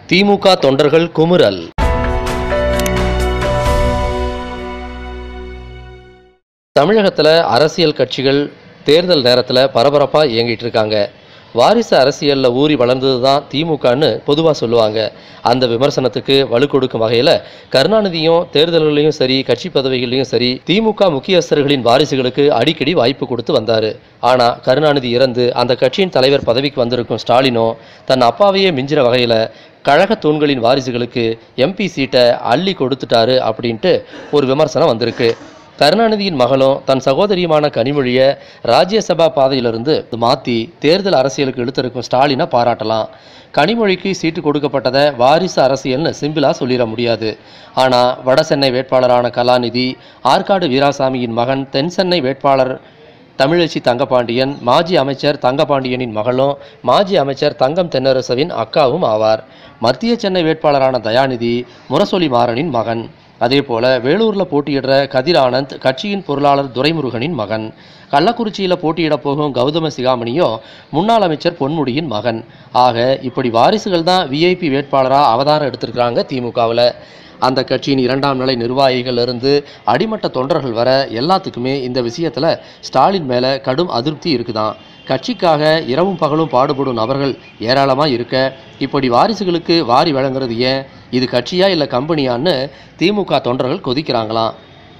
திமுக தொண்டர்கள் குமுறல் தமிழகத்தில் அரசியல் கட்சிகள் தேர்தல் நேரத்தில் பரபரப்பாக இயங்கிட்டு இருக்காங்க வாரிசு அரசியலில் ஊறி வளர்ந்தது தான் திமுகன்னு பொதுவாக சொல்லுவாங்க அந்த விமர்சனத்துக்கு வலு கொடுக்கும் வகையில் கருணாநிதியும் தேர்தல்களையும் சரி கட்சி பதவிகளையும் சரி திமுக முக்கியஸ்தர்களின் வாரிசுகளுக்கு அடிக்கடி வாய்ப்பு கொடுத்து வந்தார் ஆனால் கருணாநிதி இறந்து அந்த கட்சியின் தலைவர் பதவிக்கு வந்திருக்கும் ஸ்டாலினோ தன் அப்பாவையே மிஞ்சின வகையில் கழக தூண்களின் வாரிசுகளுக்கு எம்பி சீட்டை அள்ளி கொடுத்துட்டாரு அப்படின்ட்டு ஒரு விமர்சனம் வந்திருக்கு கருணாநிதியின் மகளும் தன் சகோதரியுமான கனிமொழியை ராஜ்யசபா பாதையிலிருந்து மாற்றி தேர்தல் அரசியலுக்கு இழுத்திருக்கும் ஸ்டாலினை பாராட்டலாம் கனிமொழிக்கு சீட்டு கொடுக்கப்பட்டதை வாரிசு அரசியல்னு சிம்பிளா சொல்லிட முடியாது ஆனால் வட சென்னை வேட்பாளரான கலாநிதி ஆற்காடு வீராசாமியின் மகன் தென் சென்னை வேட்பாளர் தமிழச்சி தங்கபாண்டியன் மாஜி அமைச்சர் தங்கபாண்டியனின் மகளும் மாஜி அமைச்சர் தங்கம் தென்னரசுவின் அக்காவும் ஆவார் மத்திய சென்னை வேட்பாளரான தயாநிதி முரசொலி மாறனின் மகன் அதேபோல வேலூரில் போட்டியிடுற கதிர் ஆனந்த் கட்சியின் பொருளாளர் துரைமுருகனின் மகன் கள்ளக்குறிச்சியில் போட்டியிடப் போகும் கௌதம சிகாமணியோ முன்னாள் அமைச்சர் பொன்முடியின் மகன் ஆக இப்படி வாரிசுகள் தான் விஐபி வேட்பாளராக அவதாரம் எடுத்திருக்கிறாங்க திமுகவில் அந்த கட்சியின் இரண்டாம் நிலை நிர்வாகிகள் இருந்து அடிமட்ட தொண்டர்கள் வர எல்லாத்துக்குமே இந்த விஷயத்தில் ஸ்டாலின் மேலே கடும் அதிருப்தி இருக்குதாம் கட்சிக்காக இரவும் பகலும் பாடுபடும் நபர்கள் ஏராளமாக இருக்க இப்படி வாரிசுகளுக்கு வாரி வழங்குறது ஏன் இது கட்சியா இல்லை கம்பெனியான்னு திமுக தொண்டர்கள் கொதிக்கிறாங்களாம்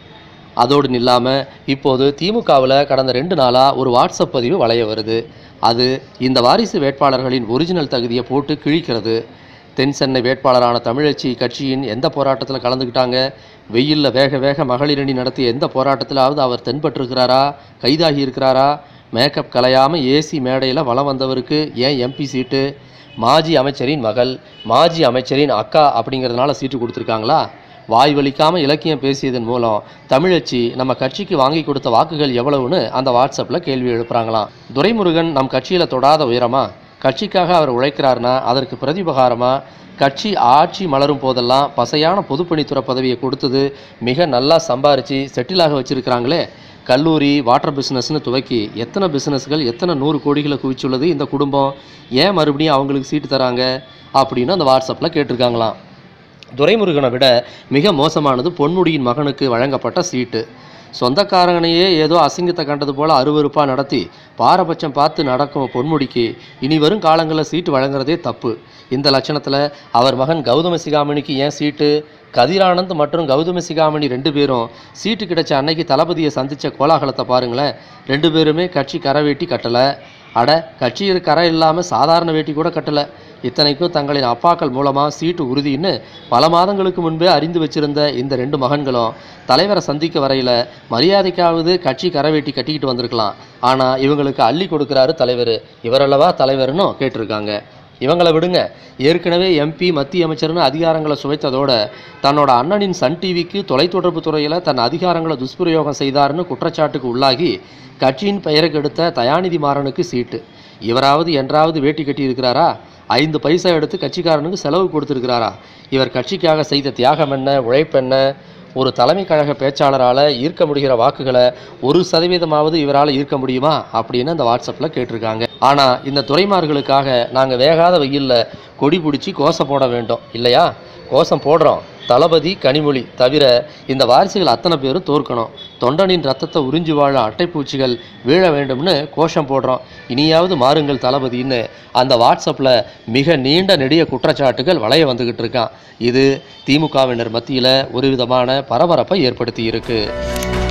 அதோடு நில்லாமல் இப்போது திமுகவில் கடந்த ரெண்டு நாளாக ஒரு வாட்ஸ்அப் பதிவு வளைய வருது அது இந்த வாரிசு வேட்பாளர்களின் ஒரிஜினல் தகுதியை போட்டு கிழிக்கிறது தென் சென்னை வேட்பாளரான தமிழச்சி கட்சியின் எந்த போராட்டத்தில் கலந்துக்கிட்டாங்க வெயிலில் வேக வேக மகளிரணி நடத்திய எந்த போராட்டத்திலாவது அவர் தென்பட்டிருக்கிறாரா கைதாகி இருக்கிறாரா மேக்கப் கலையாமல் ஏசி மேடையில் வலம் வந்தவருக்கு ஏன் எம்பி சீட்டு மாஜி அமைச்சரின் மகள் மாஜி அமைச்சரின் அக்கா அப்படிங்கிறதுனால சீட்டு கொடுத்துருக்காங்களா வாய் வலிக்காமல் இலக்கியம் பேசியதன் மூலம் தமிழச்சி நம்ம கட்சிக்கு வாங்கி கொடுத்த வாக்குகள் எவ்வளவுன்னு அந்த வாட்ஸ்அப்பில் கேள்வி எழுப்புறாங்களாம் துரைமுருகன் நம் கட்சியில் தொடாத உயரமா கட்சிக்காக அவர் உழைக்கிறார்னா அதற்கு பிரதிபகாரமா கட்சி ஆட்சி மலரும் போதெல்லாம் பசையான பொதுப்பணித்துறை பதவியை கொடுத்தது மிக நல்லா சம்பாரித்து செட்டிலாக வச்சிருக்கிறாங்களே கல்லூரி வாட்டர் பிஸ்னஸ்னு துவக்கி எத்தனை பிஸ்னஸ்கள் எத்தனை நூறு கோடிகளை குவிச்சுள்ளது இந்த குடும்பம் ஏன் மறுபடியும் அவங்களுக்கு சீட்டு தராங்க அப்படின்னு அந்த வாட்ஸ்அப்பில் கேட்டிருக்காங்களாம் துரைமுருகனை விட மிக மோசமானது பொன்முடியின் மகனுக்கு வழங்கப்பட்ட சீட்டு சொந்தக்காரங்கனையே ஏதோ அசிங்கத்தை கண்டது போல அருவருப்பாக நடத்தி பாரபட்சம் பார்த்து நடக்கும் பொன்முடிக்கு இனி வரும் காலங்களில் சீட்டு வழங்குறதே தப்பு இந்த லட்சணத்தில் அவர் மகன் கௌதம சிகாமணிக்கு ஏன் சீட்டு கதிரானந்த் மற்றும் கௌதம சிகாமணி ரெண்டு பேரும் சீட்டு கிடைச்ச அன்னைக்கு தளபதியை சந்தித்த கோலாகலத்தை பாருங்களேன் ரெண்டு பேருமே கட்சி கரை வேட்டி கட்டலை அட கட்சியில் கரை இல்லாமல் சாதாரண வேட்டி கூட கட்டலை இத்தனைக்கும் தங்களின் அப்பாக்கள் மூலமாக சீட்டு உறுதின்னு பல மாதங்களுக்கு முன்பே அறிந்து வச்சிருந்த இந்த ரெண்டு மகன்களும் தலைவரை சந்திக்க வரையில் மரியாதைக்காவது கட்சி கரவேட்டி கட்டிக்கிட்டு வந்திருக்கலாம் ஆனால் இவங்களுக்கு அள்ளி கொடுக்குறாரு தலைவர் இவரல்லவா தலைவர்னு கேட்டிருக்காங்க இவங்களை விடுங்க ஏற்கனவே எம்பி மத்திய அமைச்சர்னு அதிகாரங்களை சுவைத்ததோட தன்னோட அண்ணனின் சன் டிவிக்கு தொலைத்தொடர்பு துறையில் தன் அதிகாரங்களை துஷ்பிரயோகம் செய்தார்னு குற்றச்சாட்டுக்கு உள்ளாகி கட்சியின் பெயரை கெடுத்த தயாநிதி மாறனுக்கு சீட்டு இவராவது என்றாவது வேட்டி கட்டி இருக்கிறாரா ஐந்து பைசா எடுத்து கட்சிக்காரனுக்கு செலவு கொடுத்துருக்கிறாரா இவர் கட்சிக்காக செய்த தியாகம் என்ன உழைப்பென்ன ஒரு தலைமை கழக பேச்சாளரால் ஈர்க்க முடிகிற வாக்குகளை ஒரு சதவீதமாவது இவரால் ஈர்க்க முடியுமா அப்படின்னு அந்த வாட்ஸ்அப்பில் கேட்டிருக்காங்க ஆனால் இந்த துறைமார்களுக்காக நாங்கள் வேகாத வெயிலில் கொடி பிடிச்சி கோசம் போட வேண்டும் இல்லையா கோசம் போடுறோம் தளபதி கனிமொழி தவிர இந்த வாரிசுகள் அத்தனை பேரும் தோற்கணும் தொண்டனின் ரத்தத்தை உறிஞ்சி வாழ அட்டைப்பூச்சிகள் வீழ வேண்டும்னு கோஷம் போடுறோம் இனியாவது மாறுங்கள் தளபதின்னு அந்த வாட்ஸ்அப்பில் மிக நீண்ட நெடிய குற்றச்சாட்டுகள் வளைய வந்துக்கிட்டு இருக்கான் இது திமுகவினர் மத்தியில் ஒரு விதமான பரபரப்பை ஏற்படுத்தி இருக்கு